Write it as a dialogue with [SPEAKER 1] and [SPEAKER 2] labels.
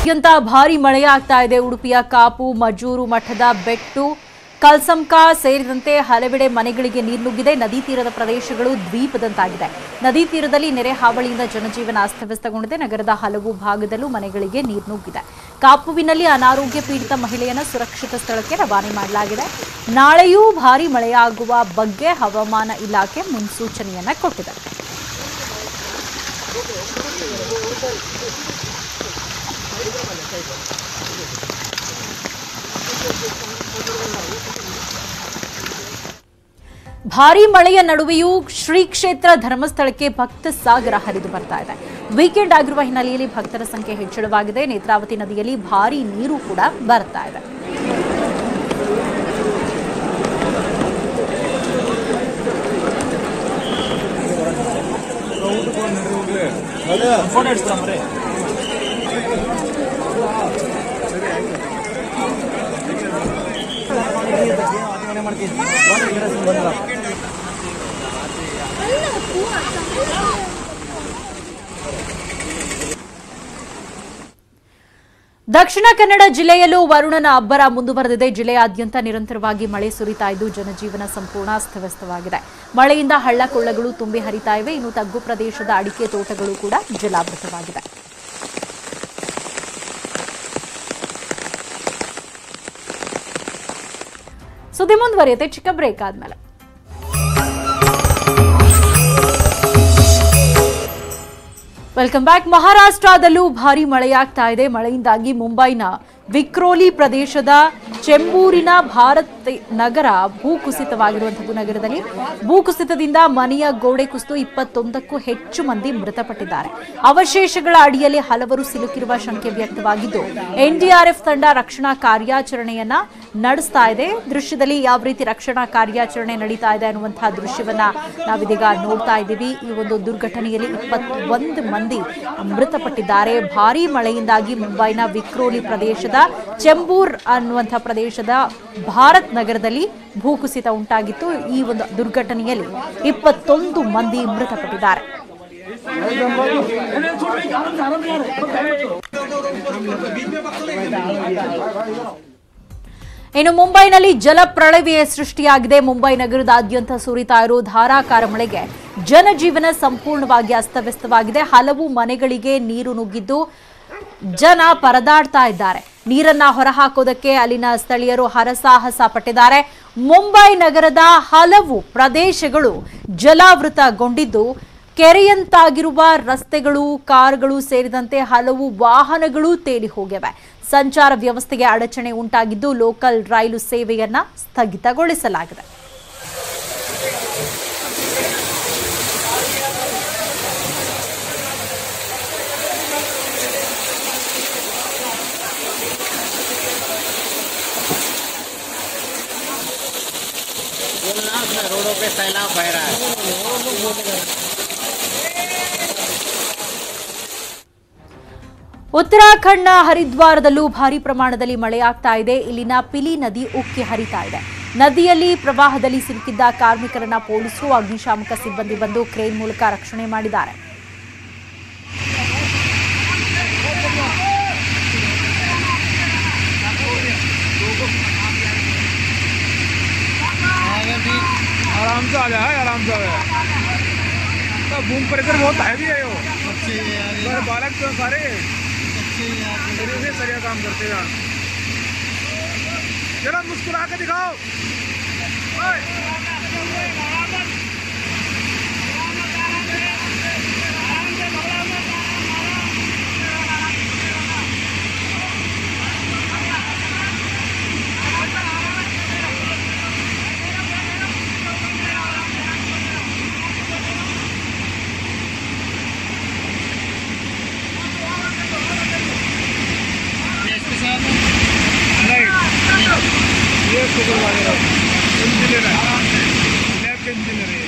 [SPEAKER 1] ಅತ್ಯಂತ ಭಾರಿ ಮಳೆಯಾಗ್ತಾ ಇದೆ ಉಡುಪಿಯ ಕಾಪು ಮಜೂರು ಮಠದ ಬೆಟ್ಟು ಕಲ್ಸಂಕ ಸೇರಿದಂತೆ ಹಲವೆಡೆ ಮನೆಗಳಿಗೆ ನೀರು ನುಗ್ಗಿದೆ ನದಿ ತೀರದ ಪ್ರದೇಶಗಳು ದ್ವೀಪದಂತಾಗಿದೆ ನದಿ ತೀರದಲ್ಲಿ ನೆರೆ ಹಾವಳಿಯಿಂದ ಜನಜೀವನ ಅಸ್ತವ್ಯಸ್ತಗೊಂಡಿದೆ ನಗರದ ಹಲವು ಭಾಗದಲ್ಲೂ ಮನೆಗಳಿಗೆ ನೀರು ನುಗ್ಗಿದೆ ಕಾಪುವಿನಲ್ಲಿ ಅನಾರೋಗ್ಯ ಪೀಡಿತ ಮಹಿಳೆಯನ್ನು ಸುರಕ್ಷಿತ ಸ್ಥಳಕ್ಕೆ ರವಾನೆ ಮಾಡಲಾಗಿದೆ ನಾಳೆಯೂ ಭಾರಿ ಮಳೆಯಾಗುವ ಬಗ್ಗೆ ಹವಾಮಾನ ಇಲಾಖೆ ಮುನ್ಸೂಚನೆಯನ್ನ ಕೊಟ್ಟಿದೆ ಭಾರಿ ಮಳೆಯ ನಡುವೆಯೂ ಶ್ರೀ ಕ್ಷೇತ್ರ ಧರ್ಮಸ್ಥಳಕ್ಕೆ ಭಕ್ತ ಸಾಗರ ಹರಿದು ಬರ್ತಾ ಇದೆ ವೀಕೆಂಡ್ ಆಗಿರುವ ಹಿನ್ನೆಲೆಯಲ್ಲಿ ಭಕ್ತರ ಸಂಖ್ಯೆ ಹೆಚ್ಚಳವಾಗಿದೆ ನೇತ್ರಾವತಿ ನದಿಯಲ್ಲಿ ಭಾರಿ ನೀರು ಕೂಡ ಬರ್ತಾ ಇದೆ ದಕ್ಷಿಣ ಕನ್ನಡ ಜಿಲ್ಲೆಯಲ್ಲೂ ವರುಣನ ಅಬ್ಬರ ಮುಂದುವರೆದಿದೆ ಜಿಲ್ಲೆಯಾದ್ಯಂತ ನಿರಂತರವಾಗಿ ಮಳೆ ಸುರಿತಾ ಇದ್ದು ಜನಜೀವನ ಸಂಪೂರ್ಣ ಅಸ್ತವ್ಯಸ್ತವಾಗಿದೆ ಮಳೆಯಿಂದ ಹಳ್ಳ ಕೊಳ್ಳಗಳು ತುಂಬಿ ಹರಿತಾ ಇವೆ ಇನ್ನು ತಗ್ಗು ಪ್ರದೇಶದ ಅಡಿಕೆ ತೋಟಗಳು ಕೂಡ ಜಲಾವೃತವಾಗಿದೆ ಸುದ್ದಿ ಮುಂದುವರಿಯುತ್ತೆ ಚಿಕ್ಕ ಬ್ರೇಕ್ ಆದ್ಮೇಲೆ ವೆಲ್ಕಮ್ ಬ್ಯಾಕ್ ಮಹಾರಾಷ್ಟ್ರದಲ್ಲೂ ಭಾರಿ ಮಳೆಯಾಗ್ತಾ ಇದೆ ಮಳೆಯಿಂದಾಗಿ ಮುಂಬೈನ ವಿಕ್ರೋಲಿ ಪ್ರದೇಶದ ಚೆಂಬೂರಿನ ಭಾರತ್ ನಗರ ಭೂಕುಸಿತವಾಗಿರುವಂತಹ ನಗರದಲ್ಲಿ ಭೂಕುಸಿತದಿಂದ ಮನೆಯ ಗೋಡೆ ಕುಸಿದು ಇಪ್ಪತ್ತೊಂದಕ್ಕೂ ಹೆಚ್ಚು ಮಂದಿ ಮೃತಪಟ್ಟಿದ್ದಾರೆ ಅವಶೇಷಗಳ ಅಡಿಯಲ್ಲಿ ಹಲವರು ಸಿಲುಕಿರುವ ಶಂಕೆ ವ್ಯಕ್ತವಾಗಿದ್ದು ಎನ್ಡಿಆರ್ಎಫ್ ತಂಡ ರಕ್ಷಣಾ ಕಾರ್ಯಾಚರಣೆಯನ್ನ ನಡೆಸ್ತಾ ಇದೆ ದೃಶ್ಯದಲ್ಲಿ ಯಾವ ರೀತಿ ರಕ್ಷಣಾ ಕಾರ್ಯಾಚರಣೆ ನಡೀತಾ ಇದೆ ಅನ್ನುವಂತಹ ದೃಶ್ಯವನ್ನ ನಾವಿದೀಗ ನೋಡ್ತಾ ಇದ್ದೀವಿ ಈ ಒಂದು ದುರ್ಘಟನೆಯಲ್ಲಿ ಇಪ್ಪತ್ತೊಂದು ಮಂದಿ ಮೃತಪಟ್ಟಿದ್ದಾರೆ ಭಾರೀ ಮಳೆಯಿಂದಾಗಿ ಮುಂಬೈನ ವಿಕ್ರೋಲಿ ಪ್ರದೇಶದ ಚೆಂಬೂರ್ ಅನ್ನುವಂತಹ ಪ್ರದೇಶದ ಭಾರತ್ ನಗರದಲ್ಲಿ ಭೂಕುಸಿತ ಉಂಟಾಗಿತ್ತು ಈ ಒಂದು ದುರ್ಘಟನೆಯಲ್ಲಿ ಇಪ್ಪತ್ತೊಂದು ಮಂದಿ ಮೃತಪಟ್ಟಿದ್ದಾರೆ ಇನ್ನು ಮುಂಬೈನಲ್ಲಿ ಜಲಪ್ರಳಯವೇ ಸೃಷ್ಟಿಯಾಗಿದೆ ಮುಂಬೈ ನಗರದಾದ್ಯಂತ ಸುರಿತಾ ಇರೋ ಧಾರಾಕಾರ ಮಳೆಗೆ ಜನಜೀವನ ಸಂಪೂರ್ಣವಾಗಿ ಅಸ್ತವ್ಯಸ್ತವಾಗಿದೆ ಹಲವು ಮನೆಗಳಿಗೆ ನೀರು ನುಗ್ಗಿದ್ದು ಜನ ಪರದಾಡ್ತಾ ಇದ್ದಾರೆ ನೀರನ್ನ ಹೊರಹಾಕೋದಕ್ಕೆ ಅಲ್ಲಿನ ಸ್ಥಳೀಯರು ಹರಸಾಹಸ ಪಟ್ಟಿದ್ದಾರೆ ಮುಂಬೈ ನಗರದ ಹಲವು ಪ್ರದೇಶಗಳು ಜಲಾವೃತಗೊಂಡಿದ್ದು ಕೆರೆಯಂತಾಗಿರುವ ರಸ್ತೆಗಳು ಕಾರುಗಳು ಸೇರಿದಂತೆ ಹಲವು ವಾಹನಗಳು ತೇಲಿ ಹೋಗಿವೆ ಸಂಚಾರ ವ್ಯವಸ್ಥೆಗೆ ಅಡಚಣೆ ಉಂಟಾಗಿದ್ದು ಲೋಕಲ್ ರೈಲು ಸೇವೆಯನ್ನ ಸ್ಥಗಿತಗೊಳಿಸಲಾಗಿದೆ
[SPEAKER 2] रोडों पे सैलाब बह रहा है
[SPEAKER 1] ಉತ್ತರಾಖಂಡ್ನ ಹರಿದ್ವಾರದಲ್ಲೂ ಭಾರಿ ಪ್ರಮಾಣದಲ್ಲಿ ಮಳೆಯಾಗ್ತಾ ಇದೆ ಇಲ್ಲಿನ ಪಿಲಿ ನದಿ ಉಕ್ಕಿ ಹರಿತಾ ಇದೆ ನದಿಯಲ್ಲಿ ಪ್ರವಾಹದಲ್ಲಿ ಸಿಲುಕಿದ್ದ ಕಾರ್ಮಿಕರನ್ನ ಪೊಲೀಸರು ಅಗ್ನಿಶಾಮಕ ಸಿಬ್ಬಂದಿ ಬಂದು ಕ್ರೇನ್ ಮೂಲಕ ರಕ್ಷಣೆ ಮಾಡಿದ್ದಾರೆ
[SPEAKER 3] आराम से आ जा है आराम से आ जा तो बूम प्रेशर बहुत हैवी है वो मेरे बालक तो सारे सरिया से सरिया काम करते हैं जरा मुस्कुरा के दिखाओ ओए। नहीं ये सुपर वाले इंजीनियर है लैब के इंजीनियर है